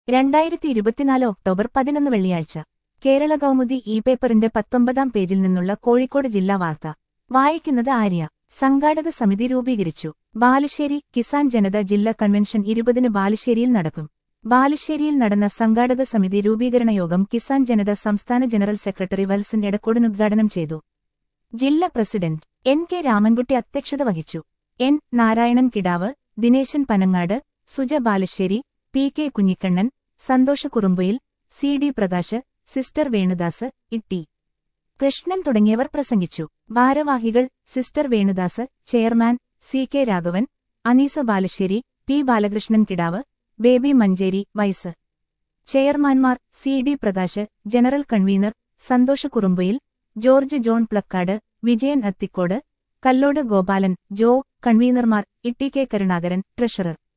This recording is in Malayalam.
രണ്ടായിരത്തി ഇരുപത്തിനാല് ഒക്ടോബർ പതിനൊന്ന് വെള്ളിയാഴ്ച കേരള കൗമുദി ഇ പേപ്പറിന്റെ പത്തൊമ്പതാം പേജിൽ നിന്നുള്ള കോഴിക്കോട് ജില്ലാ വാർത്ത വായിക്കുന്നത് ആര്യ സംഘാടക സമിതി രൂപീകരിച്ചു ബാലുശ്ശേരി കിസാൻ ജനത ജില്ലാ കൺവെൻഷൻ ഇരുപതിന് ബാലുശ്ശേരിയിൽ നടക്കും ബാലുശ്ശേരിയിൽ നടന്ന സംഘാടക സമിതി രൂപീകരണ യോഗം കിസാൻ ജനത സംസ്ഥാന ജനറൽ സെക്രട്ടറി വത്സൻ എടക്കോടൻ ഉദ്ഘാടനം ചെയ്തു ജില്ലാ പ്രസിഡന്റ് എൻ കെ രാമൻകുട്ടി അധ്യക്ഷത വഹിച്ചു N Narayanan Kidav Dinesan Panangad Suja Balussery P K Kunhikannan Santhosha Kurumbayil C D Prakash sister Venudas Itty Krishnan തുടങ്ങിയവർ പ്രസംഗിച്ചു ഭാരവാഹികൾ sister Venudas chairman C K Raghavan Aneesa Balussery P Balakrishnan Kidav Baby Manjeri vice ചെയർമാൻമാർ C D Prakash general convener Santhosha Kurumbayil George John Plakkad Vijayan Athikode Kallode Gopalan Joe കൺവീനർമാർ ഇട്ടി കെ കരുണാകരൻ ട്രഷറർ